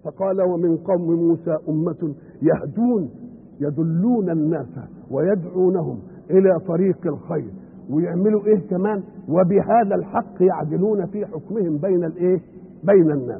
فقال ومن قوم موسى أمة يهدون يدلون الناس ويدعونهم إلى طريق الخير ويعملوا إيه كمان وبهذا الحق يعدلون في حكمهم بين الإيه بين الناس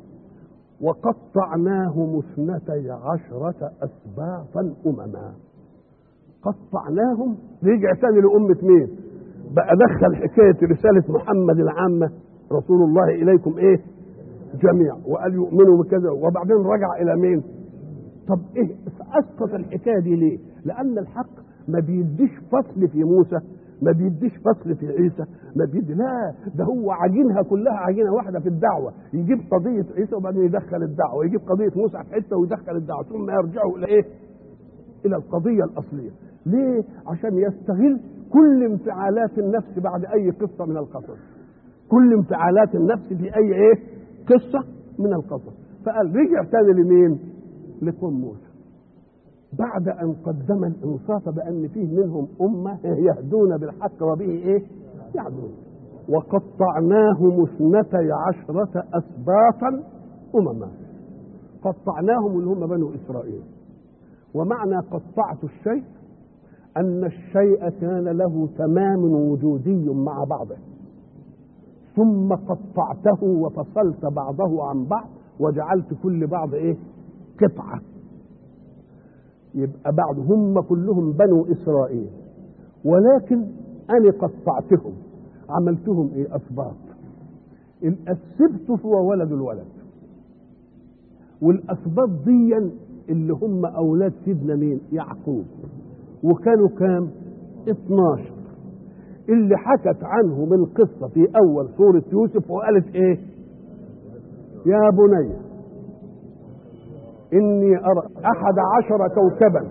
وقطعناهم اثنتي عشرة أسباطا أمما قطعناهم رجع تاني لأمة مين بقى دخل حكاية رسالة محمد العامة رسول الله إليكم إيه جميع وقال يؤمنوا بكذا وبعدين رجع إلى مين طب إيه أسقط الحكاية دي ليه لأن الحق ما بيديش فصل في موسى ما بيديش فصل في عيسى ما بيدي لا ده هو عجينها كلها عجينه واحده في الدعوه يجيب قضيه عيسى وبعدين يدخل الدعوه يجيب قضيه موسى في حته ويدخل الدعوه ثم يرجعوا الى ايه؟ الى القضيه الاصليه ليه؟ عشان يستغل كل انفعالات النفس بعد اي قصه من القصص كل انفعالات النفس في اي ايه؟ قصه من القصص فقال رجع تاني لمين؟ لقوم موسى بعد ان قدم الانصاف بان فيه منهم امه يهدون بالحق وبه ايه؟ يعدلون وقطعناهم اثنتي عشرة أسباطا أمما قطعناهم اللي هم بنو إسرائيل ومعنى قطعت الشيء أن الشيء كان له تمام وجودي مع بعضه ثم قطعته وفصلت بعضه عن بعض وجعلت كل بعض ايه قطعه يبقى بعض هم كلهم بنو اسرائيل ولكن انا قطعتهم عملتهم ايه اسباط السبت هو ولد الولد والاسباط دي اللي هم اولاد سيدنا مين يعقوب وكانوا كام 12 اللي حكت عنه من قصة في أول سورة يوسف وقالت إيه؟ يا بني إني أرى أحد عشر كوكبا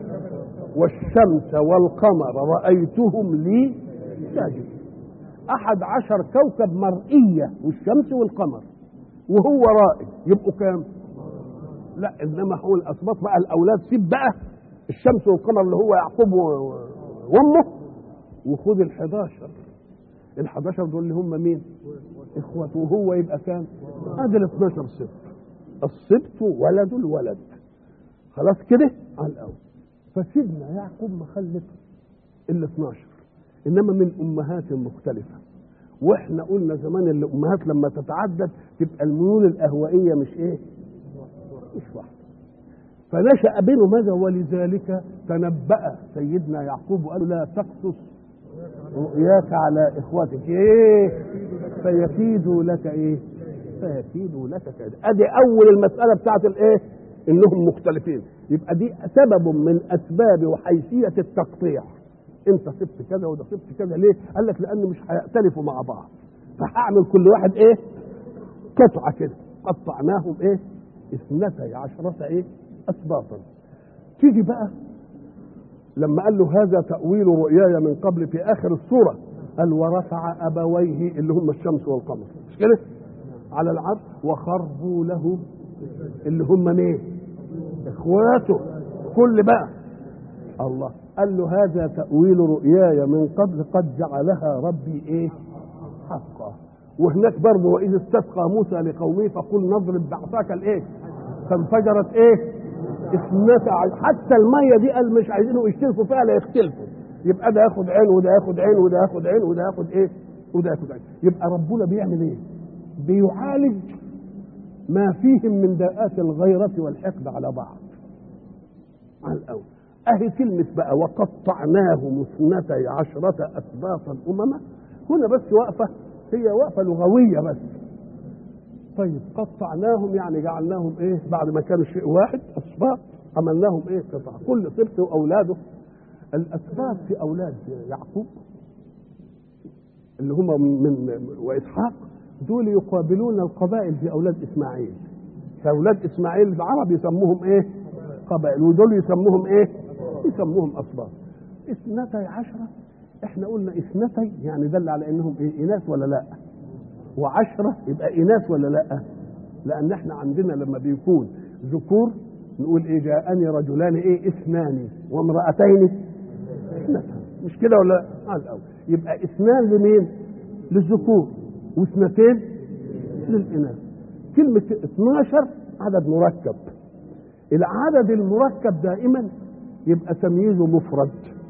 والشمس والقمر رأيتهم لي ساجد أحد عشر كوكب مرئية والشمس والقمر وهو رائد يبقوا كام؟ لا إنما هو الأسباط بقى الأولاد سيب بقى الشمس والقمر اللي هو يعقوب وأمه وخد ال 11 ال 11 دول اللي هم مين؟ اخوته وهو يبقى كام؟ ادي ال 12 سبت السبت ولد الولد خلاص كده على الاول فسيدنا يعقوب مخلف ال 12 انما من امهات مختلفه واحنا قلنا زمان ان الامهات لما تتعدد تبقى الميول الاهوائيه مش ايه؟ مش واحده فنشأ بينه ماذا ولذلك تنبأ سيدنا يعقوب وقال لا تقصص رؤياك على اخوتك ايه فيكيدوا لك ايه فيكيدوا لك كيدا ادي اول المساله بتاعت الايه انهم مختلفين يبقى دي سبب من اسباب وحيثيه التقطيع انت سبت كذا وده سبت كذا ليه قال لك لان مش هيأتلفوا مع بعض فهعمل كل واحد ايه قطعه كده قطعناهم ايه اثنتي عشرة ايه اسباطا تيجي بقى لما قال له هذا تأويل رؤياي من قبل في آخر السورة قال ورفع أبويه اللي هم الشمس والقمر مش كده؟ على العرش وخربوا له اللي هم مين؟ إخواته كل بقى الله قال له هذا تأويل رؤياي من قبل قد جعلها ربي إيه؟ حقا وهناك برضه وإذ استسقى موسى لقومه فقل نضرب بعصاك الإيه؟ فانفجرت إيه؟ اثنتا حتى الميه دي قال مش عايزينه يشتركوا فيها لا يختلفوا يبقى ده ياخد عين وده ياخد عين وده ياخد عين وده ياخد ايه وده ياخد عين يبقى ربنا بيعمل ايه بيعالج ما فيهم من داءات الغيرة والحقد على بعض على الأول أهي كلمة بقى وقطعناهم اثنتي عشرة أسباطا أمما هنا بس وقفة هي وقفة لغوية بس طيب قطعناهم يعني جعلناهم ايه بعد ما كانوا شيء واحد اسباط عملناهم ايه قطع كل سبط واولاده الاسباط في اولاد يعقوب اللي هم من واسحاق دول يقابلون القبائل في اولاد اسماعيل فاولاد اسماعيل العرب يسموهم ايه قبائل ودول يسموهم ايه يسموهم اسباط اثنتي عشرة احنا قلنا اثنتي يعني دل على انهم ايه اناث ولا لا وعشرة يبقى إناث ولا لأ؟ لأن احنا عندنا لما بيكون ذكور نقول إيه جاءني رجلان إيه اثنان وامرأتين اثنتان مش كده ولا على الأول يبقى اثنان لمين؟ للذكور واثنتين للإناث كلمة 12 عدد مركب العدد المركب دائما يبقى تمييزه مفرد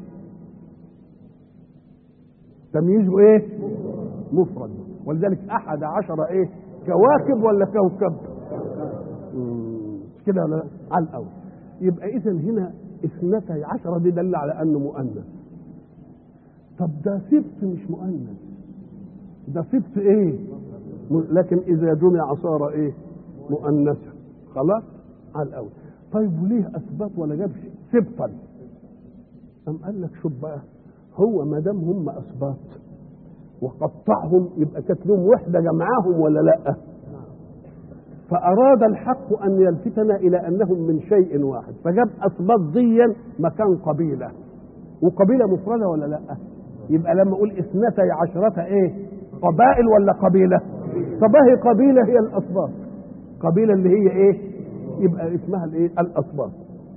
تمييزه ايه مفرد ولذلك احد عشر ايه كواكب ولا كوكب مم، كده ولا لا؟ على الاول يبقى اذا هنا اثنتي عشرة دي دل على انه مؤنث طب ده سبت مش مؤنث ده سبت ايه م- لكن اذا جمع صار ايه مؤنثا خلاص على الاول طيب وليه اثبت ولا جابش سبطا أم قال لك شوف بقى هو ما دام هم اسباط وقطعهم يبقى كانت لهم وحده جمعاهم ولا لا فاراد الحق ان يلفتنا الى انهم من شيء واحد فجاب اسباط ديا مكان قبيله وقبيله مفرده ولا لا يبقى لما اقول اثنتي عشرة ايه قبائل ولا قبيله فباهي قبيله هي الاسباط قبيله اللي هي ايه يبقى اسمها الايه الاسباط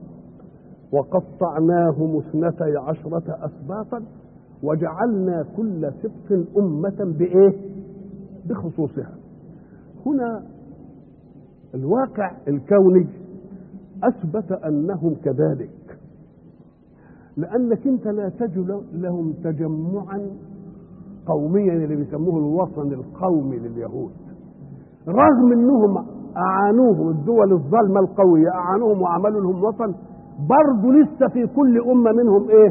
وقطعناهم اثنتي عشرة أسباطا وجعلنا كل سبط أمة بإيه؟ بخصوصها. هنا الواقع الكوني أثبت أنهم كذلك. لأنك أنت لا تجد لهم تجمعا قوميا اللي بيسموه الوطن القومي لليهود. رغم أنهم أعانوهم الدول الظالمة القوية أعانوهم وعملوا لهم وطن برضه لسه في كل أمة منهم إيه؟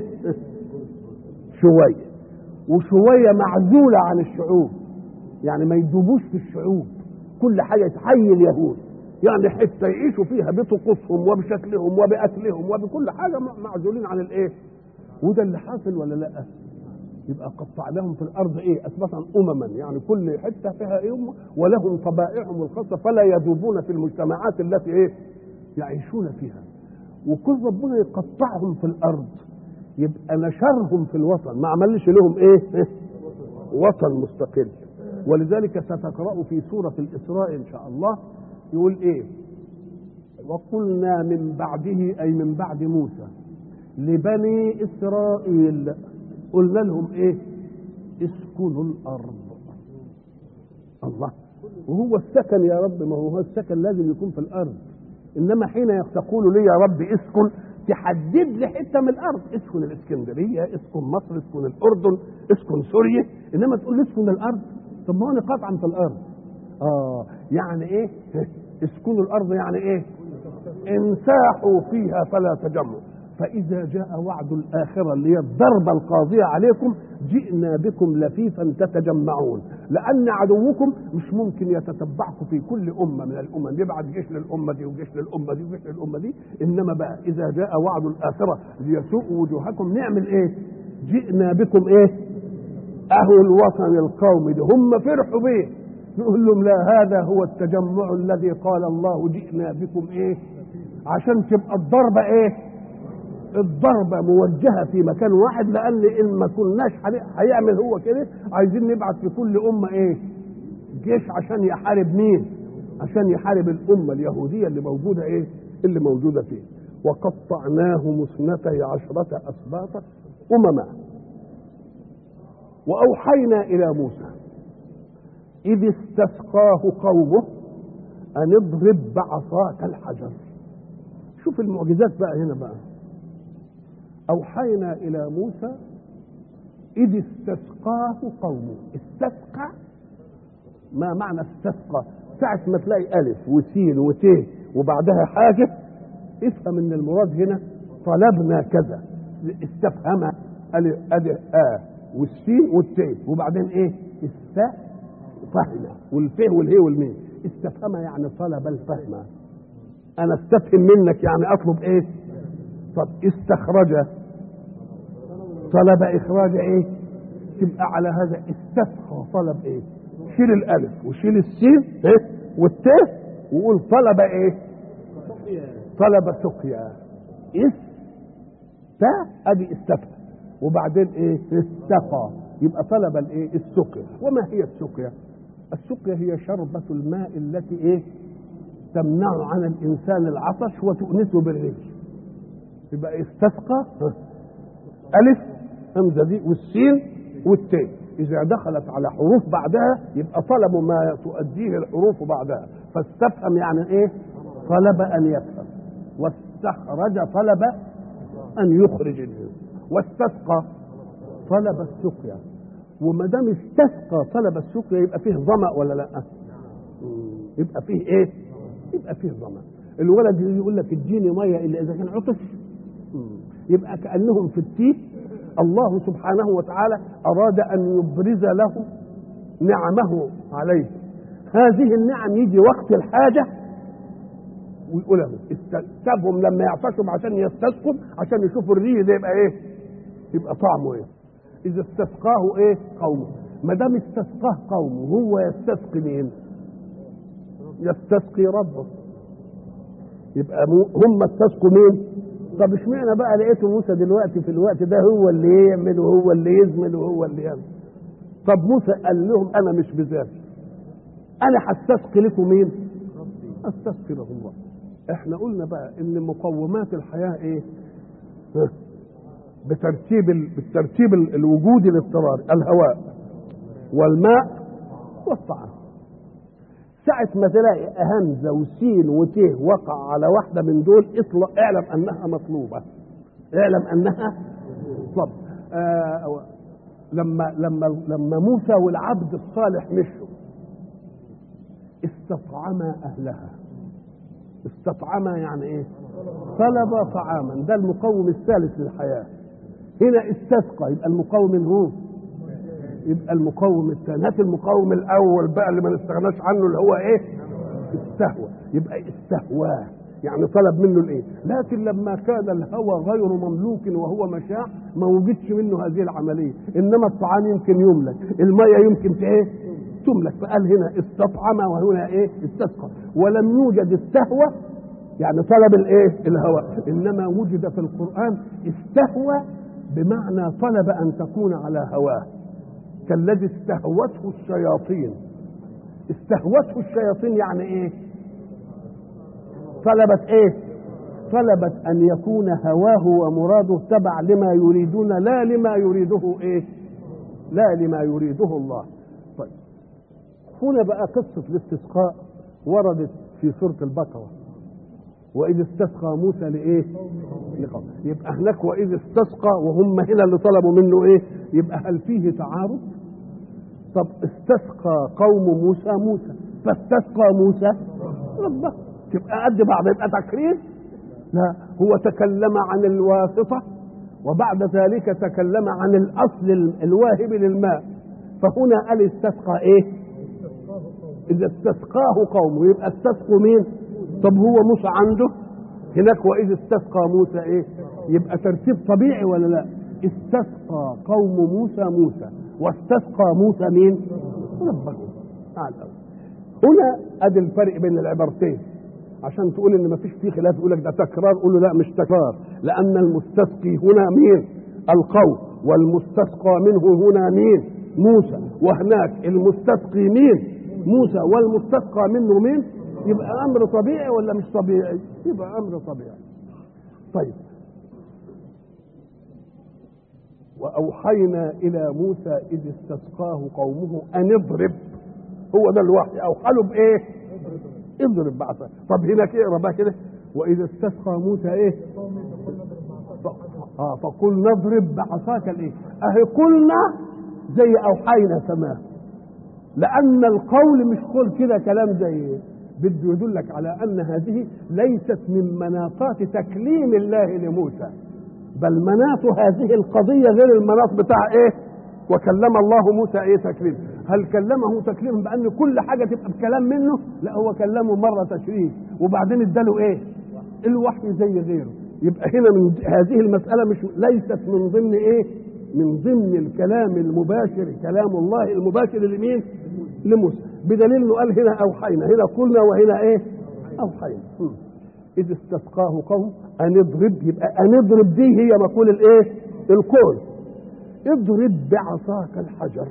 شوية وشوية معزولة عن الشعوب يعني ما يدوبوش في الشعوب كل حاجة تحيي اليهود يعني حتة يعيشوا فيها بطقوسهم وبشكلهم وبأكلهم وبكل حاجة معزولين عن الإيه؟ وده اللي حاصل ولا لأ؟ يبقى قطعناهم في الارض ايه اثبتا امما يعني كل حته فيها ايه أمة ولهم طبائعهم الخاصه فلا يذوبون في المجتمعات التي ايه يعيشون فيها وكل ربنا يقطعهم في الارض يبقى نشرهم في الوطن ما عملش لهم ايه وطن مستقل ولذلك ستقرأ في سورة الإسراء إن شاء الله يقول إيه وقلنا من بعده أي من بعد موسى لبني إسرائيل قلنا لهم إيه اسكنوا الأرض الله وهو السكن يا رب ما هو السكن لازم يكون في الأرض انما حين تقول لي يا رب اسكن تحدد لي حته من الارض اسكن الاسكندريه اسكن مصر اسكن الاردن اسكن سوريا انما تقول لي اسكن الارض طب ما هو قطعا في الارض اه يعني ايه اسكنوا الارض يعني ايه انساحوا فيها فلا تجمعوا فإذا جاء وعد الآخرة اللي هي الضربة القاضية عليكم جئنا بكم لفيفا تتجمعون لأن عدوكم مش ممكن يتتبعكم في كل أمة من الأمم يبعت جيش للأمة دي وجيش للأمة دي وجيش للأمة دي إنما بقى إذا جاء وعد الآخرة ليسوء وجوهكم نعمل إيه؟ جئنا بكم إيه؟ أهو الوطن القومي ده هم فرحوا بيه نقول لهم لا هذا هو التجمع الذي قال الله جئنا بكم إيه؟ عشان تبقى الضربة إيه؟ الضربة موجهة في مكان واحد لأن إن ما كناش هيعمل هو كده عايزين نبعت في كل أمة إيه؟ جيش عشان يحارب مين؟ عشان يحارب الأمة اليهودية اللي موجودة إيه؟ اللي موجودة فيه. وقطعناهم اثنتي عشرة أسباطا أمما. وأوحينا إلى موسى إذ استسقاه قومه أن اضرب بعصاك الحجر. شوف المعجزات بقى هنا بقى. أوحينا إلى موسى إذ استسقاه قومه استسقى ما معنى استسقى ساعة ما تلاقي ألف وسين وت وبعدها حاجة افهم إن المراد هنا طلبنا كذا استفهم ألف أدي آ والسين والت وبعدين إيه است فهم والف والهي والميم استفهم يعني طلب الفهم أنا استفهم منك يعني أطلب إيه طب استخرج طلب اخراج ايه تبقى على هذا استسقى طلب ايه شيل الالف وشيل السين ايه والت وقول طلب ايه طلب سقيا اس تا ادي استفى وبعدين ايه استقى يبقى طلب الايه السقيا وما هي السقيا السقيا هي شربة الماء التي ايه تمنع عن الانسان العطش وتؤنسه بالرجل يبقى استسقى ألف همزة دي والسين والتاء إذا دخلت على حروف بعدها يبقى طلبوا ما تؤديه الحروف بعدها فاستفهم يعني إيه؟ طلب ان يفهم واستخرج طلب ان يخرج الجن واستسقى طلب السقيا وما دام استسقى طلب السقيا يبقى فيه ظمأ ولا لا؟ يبقى فيه ايه؟ يبقى فيه ظمأ الولد يقول لك اديني ميه الا اذا كان عطش يبقى كانهم في التيه الله سبحانه وتعالى اراد ان يبرز له نعمه عليه هذه النعم يجي وقت الحاجه ويقول لهم سابهم لما يعطشوا عشان يستسقوا عشان يشوفوا الريح ده يبقى ايه؟ يبقى طعمه ايه؟ اذا استسقاه ايه؟ قومه ما دام استسقاه قومه هو يستسقي مين؟ يستسقي ربه يبقى هم استسقوا مين؟ طب اشمعنى بقى لقيته موسى دلوقتي في الوقت ده هو اللي يعمل وهو اللي يزمل وهو اللي يعمل طب موسى قال لهم انا مش بذاتي انا هستسقي لكم مين؟ استسقي لهم الله احنا قلنا بقى ان مقومات الحياه ايه؟ بترتيب ال... بالترتيب الوجودي الاضطراري الهواء والماء والطعام ساعة ما تلاقي همزة وسين وتيه وقع على واحدة من دول اطلق اعلم انها مطلوبة اعلم انها مطلوبة آه لما لما لما موسى والعبد الصالح مشوا استطعما اهلها استطعما يعني ايه طلب طعاما ده المقوم الثالث للحياة هنا استسقى يبقى المقوم هو يبقى المقوم الثاني هات المقوم الاول بقى اللي ما نستغناش عنه اللي هو ايه استهوى يبقى استهواه يعني طلب منه الايه لكن لما كان الهوى غير مملوك وهو مشاع ما وجدش منه هذه العمليه انما الطعام يمكن يملك الميه يمكن ايه تملك فقال هنا استطعم وهنا ايه استسقى ولم يوجد السهوه يعني طلب الايه الهوى انما وجد في القران استهوى بمعنى طلب ان تكون على هواه كالذي استهوته الشياطين استهوته الشياطين يعني ايه طلبت ايه طلبت ان يكون هواه ومراده تبع لما يريدون لا لما يريده ايه لا لما يريده الله طيب هنا بقى قصة الاستسقاء وردت في سورة البقرة وإذ استسقى موسى لإيه؟ لقوم يبقى هناك وإذ استسقى وهم هنا اللي طلبوا منه إيه؟ يبقى هل فيه تعارض؟ طب استسقى قوم موسى موسى فاستسقى موسى ربه تبقى قد بعض يبقى تكرير لا هو تكلم عن الواسطة وبعد ذلك تكلم عن الأصل الواهب للماء فهنا قال استسقى إيه؟ إذا استسقاه قومه يبقى استسقوا مين؟ طب هو موسى عنده هناك وإذ استسقى موسى إيه؟ يبقى ترتيب طبيعي ولا لا؟ استسقى قوم موسى موسى واستسقى موسى مين؟ ربه تعال هنا ادي الفرق بين العبارتين عشان تقول ان مفيش فيه خلاف يقول لك ده تكرار قول له لا مش تكرار لان المستسقي هنا مين؟ القوم والمستسقى منه هنا مين؟ موسى وهناك المستسقي مين؟ موسى والمستسقى منه مين؟ يبقى امر طبيعي ولا مش طبيعي؟ يبقى امر طبيعي. طيب واوحينا الى موسى اذ استسقاه قومه ان اضرب هو ده الوحي اوحى بايه؟ اضرب بعصا طب هناك اقرا بقى كده واذا استسقى موسى ايه؟ اه فقل نضرب بعصاك الايه؟ اهي قلنا زي اوحينا تمام لان القول مش قول كده كلام زي بده يدلك على ان هذه ليست من مناطات تكليم الله لموسى بل مناط هذه القضية غير المناط بتاع ايه وكلم الله موسى ايه تكليم هل كلمه تكليما بان كل حاجة تبقى بكلام منه لا هو كلمه مرة تشريف وبعدين اداله ايه الوحي زي غيره يبقى هنا من هذه المسألة مش ليست من ضمن ايه من ضمن الكلام المباشر كلام الله المباشر لمين لموسى بدليل انه قال هنا اوحينا هنا قلنا وهنا ايه اوحينا اذ استسقاه قوم ان اضرب يبقى ان اضرب دي هي مقول الايه القول اضرب بعصاك الحجر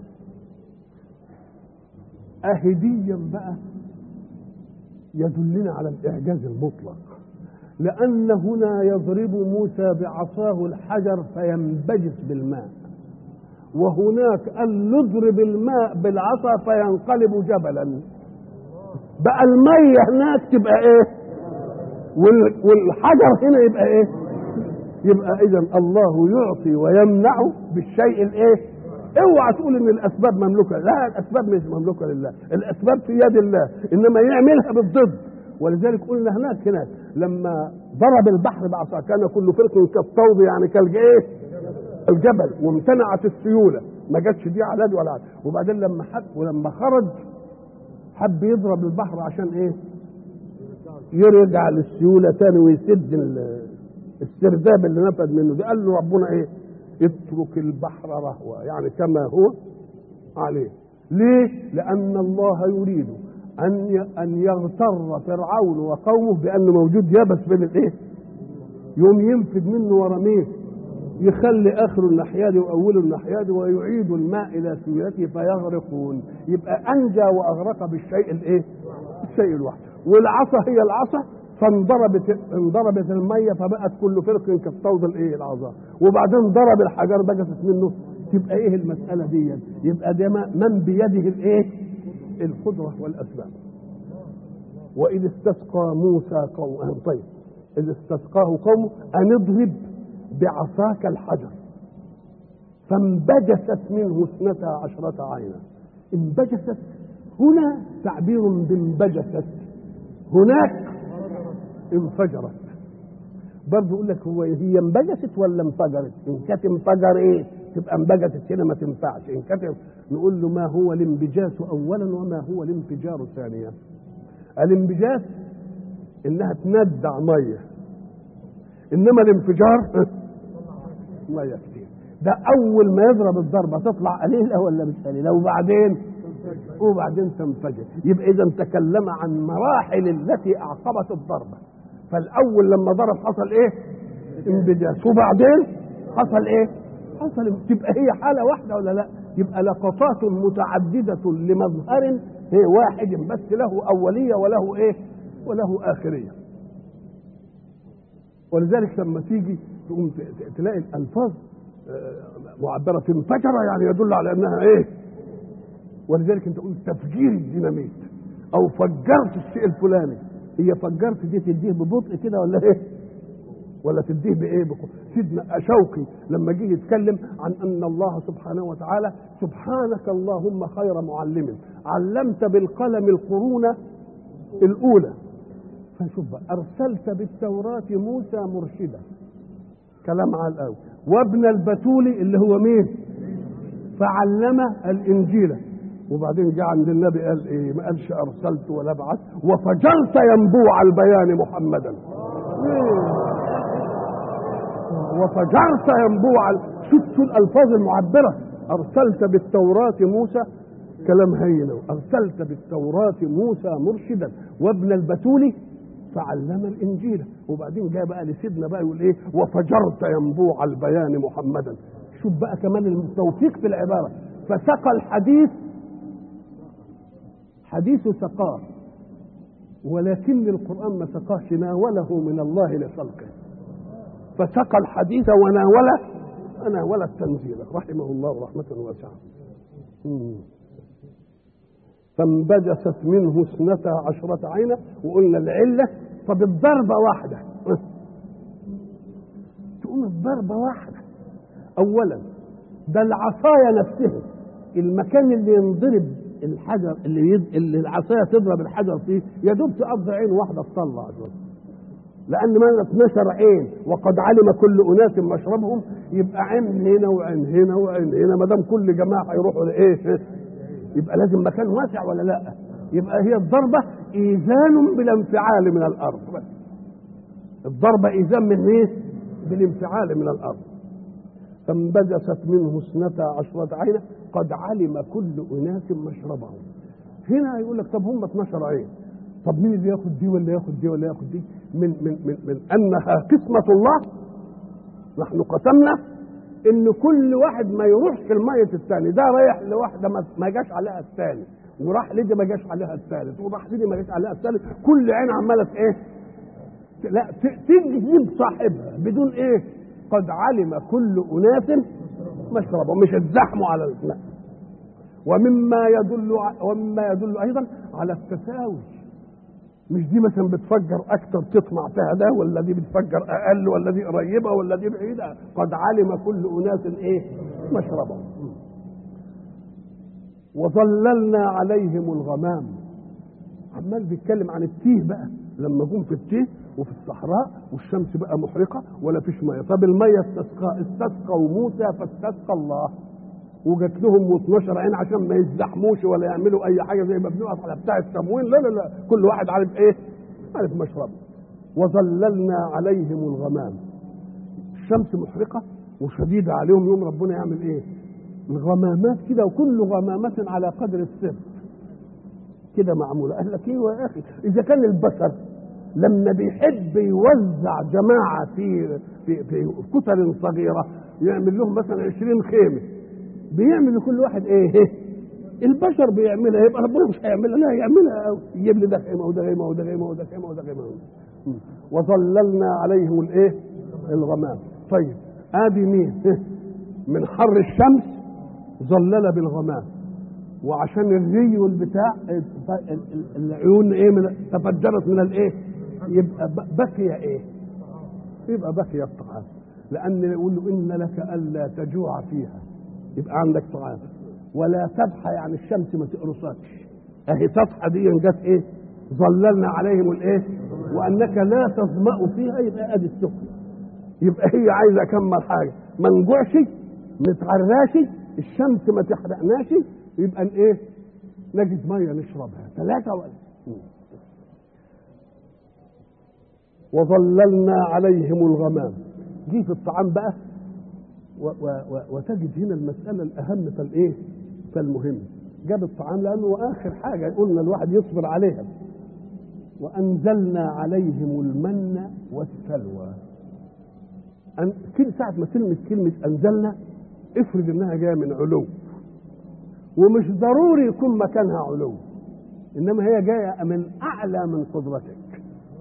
اهديا بقى يدلنا على الاعجاز المطلق لان هنا يضرب موسى بعصاه الحجر فينبجس بالماء وهناك قال نضرب الماء بالعصا فينقلب جبلا بقى الميه هناك تبقى ايه وال- والحجر هنا يبقى ايه يبقى اذا الله يعطي ويمنع بالشيء الايه اوعى تقول ان الاسباب مملوكه لا الاسباب مش مملوكه لله الاسباب في يد الله انما يعملها بالضد ولذلك قلنا هناك هناك لما ضرب البحر بعصا كان كل فرق كالطود يعني كالايه الجبل وامتنعت السيوله ما جاتش دي على دي ولا على دي. وبعدين لما حب ولما خرج حب يضرب البحر عشان ايه يرجع للسيوله تاني ويسد ال- السرداب اللي نفد منه ده قال له ربنا ايه اترك البحر رهوا يعني كما هو عليه ليه لان الله يريد ان ي- ان يغتر فرعون وقومه بانه موجود يبس بين الايه يوم ينفد منه ورا مين يخلي اخره الناحيه دي واوله الناحيه دي ويعيد الماء الى سيولته فيغرقون يبقى انجى واغرق بالشيء الايه؟ الشيء الواحد والعصا هي العصا فانضربت انضربت الميه فبقت كل فرق كالطود الايه العظام وبعدين ضرب الحجر بجست منه تبقى ايه المساله دي؟ يبقى ده ما- من بيده الايه؟ القدره والاسباب واذ استسقى موسى قوم طيب اذ استسقاه قومه ان اضرب بعصاك الحجر فانبجست منه اثنتا عشرة عينا انبجست هنا تعبير بانبجست هناك انفجرت برضه يقول لك هو هي انبجست ولا انفجرت؟ ان كانت انفجر ايه؟ تبقى انبجست هنا ما تنفعش، ان كانت نقول له ما هو الانبجاس اولا وما هو الانفجار ثانيا. الانبجاس انها تندع ميه انما الانفجار ميه كتير ده اول ما يضرب الضربه تطلع قليله ولا مش قليله وبعدين وبعدين تنفجر يبقى اذا تكلم عن مراحل التي اعقبت الضربه فالاول لما ضرب حصل ايه انبجاس وبعدين حصل ايه حصل تبقى هي حاله واحده ولا لا يبقى لقطات متعدده لمظهر هي واحد بس له اوليه وله ايه وله اخريه ولذلك لما تيجي تقوم ت- ت- تلاقي الالفاظ آه، معبره انفجر يعني يدل على انها ايه ولذلك انت تقول تفجير الديناميت او فجرت الشيء الفلاني هي فجرت دي تديه ببطء كده ولا ايه ولا تديه بايه بقوة. سيدنا شوقي لما جه يتكلم عن ان الله سبحانه وتعالى سبحانك اللهم خير معلم علمت بالقلم القرون الاولى فشوف بقى ارسلت بالتوراه موسى مرشدا كلام على الاول وابن البتول اللي هو مين فعلم الانجيل وبعدين جه عند النبي قال ايه ما قالش ارسلت ولا بعث وفجرت ينبوع البيان محمدا إيه؟ وفجرت ينبوع ال- شفتوا الالفاظ المعبره ارسلت بالتوراه موسى كلام هين ارسلت بالتوراه موسى مرشدا وابن البتول فعلم الانجيل وبعدين جاء بقى لسيدنا بقى يقول ايه وفجرت ينبوع البيان محمدا شوف بقى كمان التوفيق في العباره فسقى الحديث حديث سقاه ولكن القران ما سقاهش ناوله من الله لخلقه فسقى الحديث وناول ناول التنزيل رحمه الله رحمة واسعة مم. فانبجست منه اثنتا عشرة عينا وقلنا العلة طب الضربة واحدة تقوم الضربة واحدة أولا ده العصاية نفسها المكان اللي ينضرب الحجر اللي, يد... اللي العصاية تضرب الحجر فيه يا دوب تقضي عين واحدة تطلع دول. لان ما 12 عين وقد علم كل اناس مشربهم يبقى عين هنا وعين هنا وعين هنا ما دام كل جماعه هيروحوا لايه يبقى لازم مكان واسع ولا لا يبقى هي الضربه ايذان بالانفعال من الارض بس الضربه ايذان من ايه بالانفعال من الارض فانبجست منه اثنتا عشرة عينا قد علم كل اناس مشربهم هنا يقول لك طب هم 12 عين طب مين اللي ياخد دي ولا ياخد دي ولا ياخد دي من من من, من انها قسمه الله نحن قسمنا ان كل واحد ما يروحش الميه الثاني ده رايح لواحده ما, ما جاش عليها الثاني وراح لدي ما جاش عليها الثالث وراح لدي ما جاش عليها الثالث كل عين عماله ايه لا ت- تجذب صاحبها بدون ايه قد علم كل اناس مشربهم مش الزحموا على لا ومما يدل ع- ومما يدل ايضا على التساوي مش دي مثلا بتفجر اكتر تطمع فيها ده ولا دي بتفجر اقل ولا دي قريبه ولا دي بعيده قد علم كل اناس ايه مشربهم وظللنا عليهم الغمام عمال بيتكلم عن التيه بقى لما جم في التيه وفي الصحراء والشمس بقى محرقه ولا فيش ميه طب الميه استسقى استسقوا موسى فاستسقى الله وجات لهم 12 عين عشان ما يزدحموش ولا يعملوا اي حاجه زي ما بنقف على بتاع التموين لا لا لا كل واحد عارف ايه عارف مشربه وظللنا عليهم الغمام الشمس محرقه وشديده عليهم يوم ربنا يعمل ايه الغمامات كده وكل غمامة على قدر السر كده معمولة قال لك ايوه يا اخي اذا كان البشر لما بيحب يوزع جماعة في في في كتل صغيرة يعمل لهم مثلا 20 خيمة بيعمل لكل واحد ايه البشر بيعملها يبقى ربنا مش هيعملها لا يعملها يجيب لي ده خيمة وده خيمة وده خيمة وده خيمة وده خيمة وظللنا عليهم الايه الغمام طيب ادي مين من حر الشمس ظلل بالغمام وعشان الري والبتاع العيون ايه من تفجرت من الايه يبقى بكي ايه يبقى بكي الطعام لان يقول له ان لك الا تجوع فيها يبقى عندك طعام ولا تضحى يعني الشمس ما تقرصكش اهي تضحى دي جت ايه ظللنا عليهم الايه وانك لا تظمأ فيها يبقى ادي السكر يبقى هي عايزه اكمل حاجه ما نجوعش ما نتعراش الشمس ما تحرقناش يبقى ايه نجد ميه نشربها ثلاثه ولا وظللنا عليهم الغمام جه في الطعام بقى و و و وتجد هنا المساله الاهم فالايه فالمهم جاب الطعام لانه اخر حاجه قلنا الواحد يصبر عليها وانزلنا عليهم المن والسلوى أن كل ساعة ما تلمس كلمة أنزلنا افرض إنها جاية من علو ومش ضروري يكون مكانها علو إنما هي جاية من أعلى من قدرتك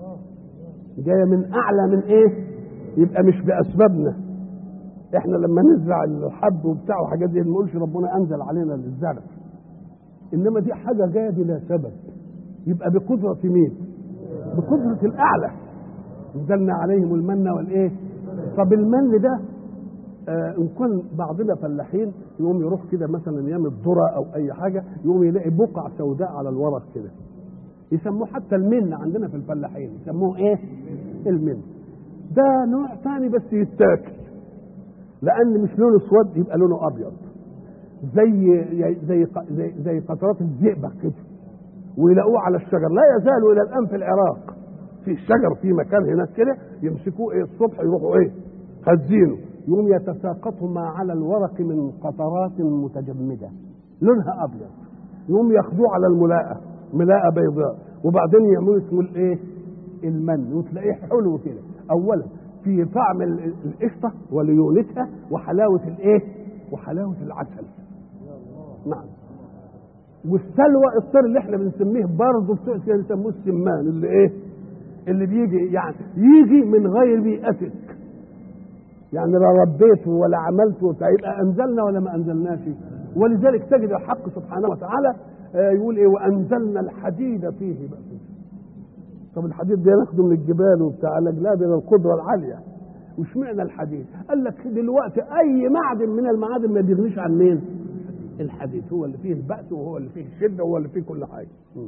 جاية من أعلى من إيه؟ يبقى مش بأسبابنا إحنا لما نزرع الحب وبتاع وحاجات دي ما نقولش ربنا أنزل علينا الزرع إنما دي حاجة جاية بلا سبب يبقى بقدرة مين؟ بقدرة الأعلى نزلنا عليهم المن والإيه؟ طب المن ده آه ان كان بعضنا فلاحين يقوم يروح كده مثلا يعمل ذره او اي حاجه يقوم يلاقي بقع سوداء على الورق كده يسموه حتى المن عندنا في الفلاحين يسموه ايه المن ده نوع ثاني بس يتاكل لان مش لونه اسود يبقى لونه ابيض زي زي زي, زي قطرات الزئبق كده ويلاقوه على الشجر لا يزال الى الان في العراق في الشجر في مكان هناك كده يمسكوه ايه الصبح يروحوا ايه هزينه يقوم يتساقط ما على الورق من قطرات متجمده لونها ابيض يقوم ياخدوه على الملاءه ملاءه بيضاء وبعدين يعملوا اسمه الايه المن وتلاقيه حلو كده اولا في طعم القشطه وليونتها وحلاوه الايه وحلاوه العسل نعم والسلوى الطير اللي احنا بنسميه برضه بتوع يسموه السمان اللي ايه اللي بيجي يعني يجي من غير بيئتك يعني لا ربيته ولا عملته يبقى انزلنا ولا ما انزلناش ولذلك تجد الحق سبحانه وتعالى يقول ايه وانزلنا الحديد فيه بأس طب الحديد ده ناخده من الجبال وبتاع قال لك لا ده القدره العاليه واشمعنى الحديد؟ قال لك دلوقتي اي معدن من المعادن ما بيغنيش عن مين؟ الحديد هو اللي فيه البأس وهو اللي فيه الشده وهو اللي فيه كل حاجه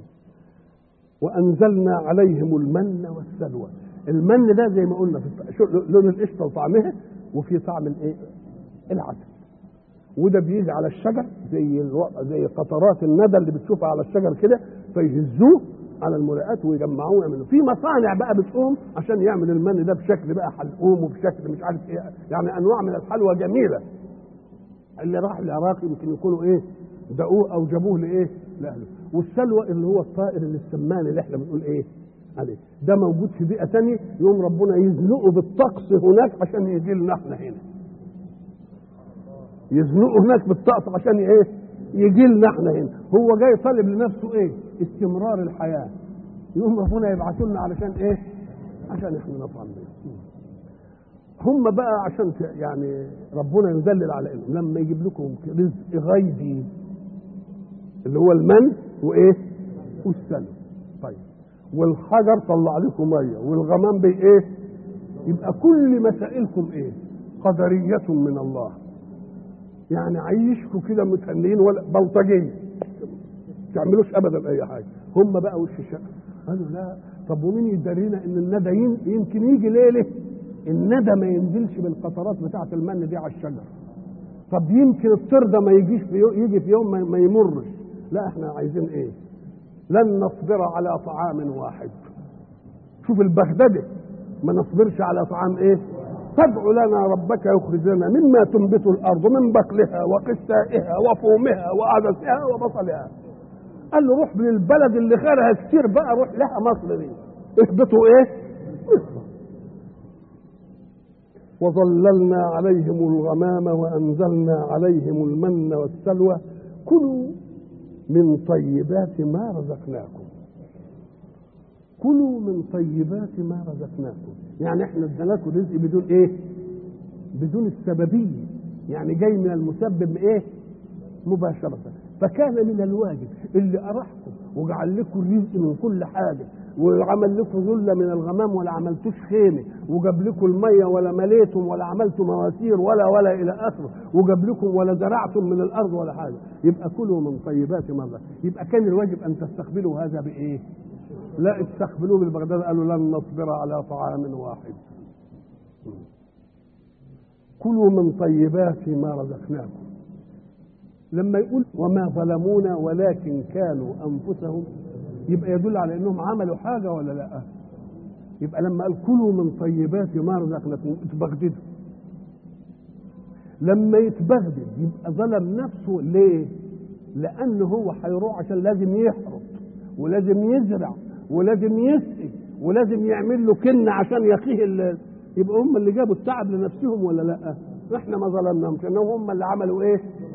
وانزلنا عليهم المن والسلوى المن ده زي ما قلنا في لون القشطه وطعمها وفي طعم الايه العسل وده بيجي على الشجر زي الو... زي قطرات الندى اللي بتشوفها على الشجر كده فيهزوه على الملاءات ويجمعوه ويعملوا في مصانع بقى بتقوم عشان يعمل المن ده بشكل بقى حلقوم وبشكل مش عارف ايه يعني انواع من الحلوى جميله اللي راح العراق يمكن يكونوا ايه دقوه او جابوه لايه لاهله والسلوى اللي هو الطائر اللي السمان اللي احنا بنقول ايه عليه ده موجود في بيئه ثانيه يوم ربنا يزنقه بالطقس هناك عشان يجي لنا احنا هنا يزنقه هناك بالطقس عشان ايه يجي لنا احنا هنا هو جاي طالب لنفسه ايه استمرار الحياه يوم ربنا يبعثوا لنا علشان ايه عشان احنا نطعم هم بقى عشان يعني ربنا يدلل على انهم لما يجيب لكم رزق غيبي اللي هو المن وايه والسلم طيب والحجر طلع لكم ميه والغمام بي ايه يبقى كل مسائلكم ايه قدرية من الله يعني عيشكم كده متهنين ولا بلطجية تعملوش ابدا اي حاجه هم بقى وش الشقه قالوا لا طب ومين يدرينا ان الندى يمكن يجي ليله الندى ما ينزلش بالقطرات بتاعه المن دي على الشجر طب يمكن الطير ده ما يجيش في يوم يجي في يوم ما يمرش لا احنا عايزين ايه لن نصبر على طعام واحد شوف البغدده ما نصبرش على طعام ايه فادع لنا ربك يخرج لنا مما تنبت الارض من بقلها وقثائها وفومها وعدسها وبصلها قال له روح للبلد اللي خيرها كتير بقى روح لها مصر دي اهبطوا ايه مصر وظللنا عليهم الغمام وانزلنا عليهم المن والسلوى كلوا من طيبات ما رزقناكم كلوا من طيبات ما رزقناكم يعني احنا اديناكم رزق بدون ايه بدون السببيه يعني جاي من المسبب ايه مباشره فكان من الواجب اللي أرحكم وجعل لكم الرزق من كل حاجة وعمل لكم ذلة من الغمام ولا عملتوش خيمة وجاب لكم المية ولا مليتم ولا عملتم مواسير ولا ولا إلى آخره وجاب لكم ولا زرعتم من الأرض ولا حاجة يبقى كلوا من طيبات مرة يبقى كان الواجب أن تستقبلوا هذا بإيه؟ لا استقبلوه بالبغداد قالوا لن نصبر على طعام واحد كلوا من طيبات ما رزقناكم لما يقول وما ظلمونا ولكن كانوا انفسهم يبقى يدل على انهم عملوا حاجه ولا لا يبقى لما قال كلوا من طيبات ما رزقناكم اتبغددوا لما يتبغدد يبقى ظلم نفسه ليه لانه هو هيروح عشان لازم يحرط ولازم يزرع ولازم يسقي ولازم يعمل له كن عشان يقيه يبقى هم اللي جابوا التعب لنفسهم ولا لا احنا ما ظلمناهمش انهم هم اللي عملوا ايه